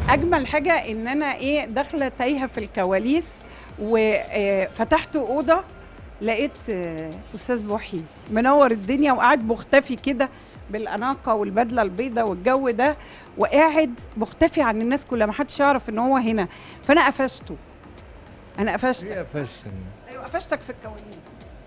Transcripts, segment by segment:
اجمل حاجه ان انا ايه داخله تايهه في الكواليس وفتحت اوضه لقيت آه، استاذ محي منور الدنيا وقاعد مختفي كده بالاناقه والبدله البيضاء والجو ده وقاعد مختفي عن الناس كلها ما حدش يعرف ان هو هنا فانا قفشته انا قفشت هي فشل ايوه قفشتك في الكواليس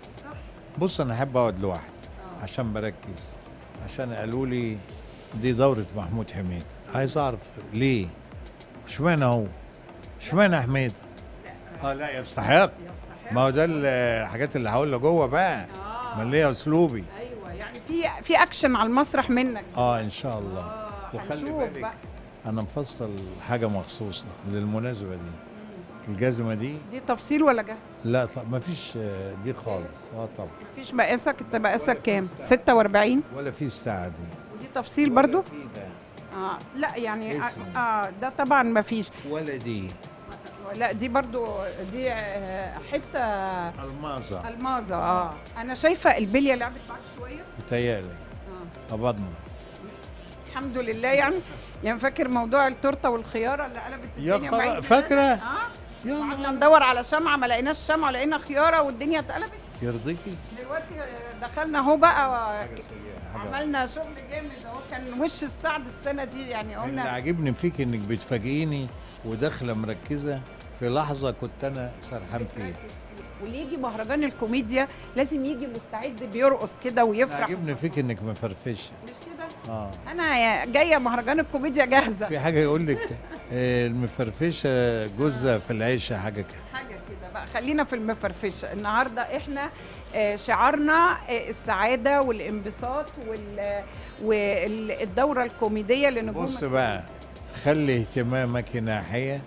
بص انا احب اقعد لوحدي عشان بركز عشان قالوا لي دي دورة محمود حميد عايز اعرف ليه اشمعنى هو اشمعنى حميد اه لا يستحق ما هو ده الحاجات اللي هقولها جوه بقى ما اللي هي اسلوبي ايوه يعني في في اكشن على المسرح منك اه ان شاء الله آه، وخلي هنشوف بالك بقى. انا مفصل حاجه مخصوصه للمناسبه دي الجزمه دي دي تفصيل ولا جه؟ لا طب ما فيش آه، دي خالص اه طبعا مفيش مقاسك انت مقاسك كام؟ 46 ولا في الساعه دي ودي تفصيل برضو؟ ولا في ده اه لا يعني اسم. اه, آه ده طبعا مفيش ولا دي لا دي برضو دي آه، حته الماظه المازه اه انا شايفه البليه لعبت معاك شويه بتهيألي اه قبضنا الحمد لله يعني يعني فاكر موضوع التورته والخياره اللي قلبت يا الدنيا خرا- معاك ده؟ فاكرة؟ اه يا وقعدنا نهار ندور على شمعه ما لقيناش شمعه لقينا خياره والدنيا اتقلبت يرضيكي دلوقتي دخلنا اهو بقى حاجة سيئة، حاجة عملنا شغل جامد اهو كان وش السعد السنه دي يعني اللي قلنا عاجبني فيك انك بتفاجئيني وداخله مركزه في لحظه كنت انا سرحان فيها بتركز فيه. واللي يجي مهرجان الكوميديا لازم يجي مستعد بيرقص كده اللي ويفرح عاجبني فيك انك مفرفشه مش كده اه انا جايه مهرجان الكوميديا جاهزه في حاجه يقول لك آه، المفرفشه جوزها في العيشه حاجه كده حاجه كده بقى خلينا في المفرفشه النهارده احنا آه، شعارنا آه، السعاده والانبساط وال والدوره الكوميديه لنجوم بص بقى خلي اهتمامك ناحيه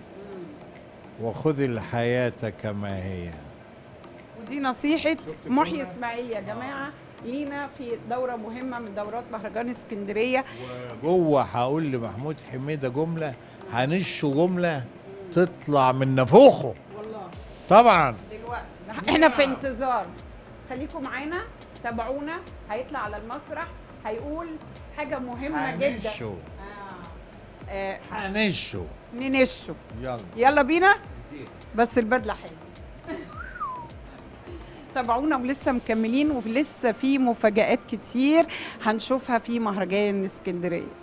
وخذ الحياه كما هي ودي نصيحه محيي الجملة؟ اسماعيل يا جماعه لينا في دوره مهمه من دورات مهرجان اسكندريه جوه هقول لمحمود حميده جمله هنشه جمله تطلع من نافوخه والله طبعا دلوقتي احنا في انتظار خليكم معانا تابعونا هيطلع على المسرح هيقول حاجه مهمه جدا هنشه آه. آه. هنشه ننشه يلا يلا بينا بس البدله حلوه تابعونا ولسه مكملين ولسه في مفاجآت كتير هنشوفها في مهرجان اسكندريه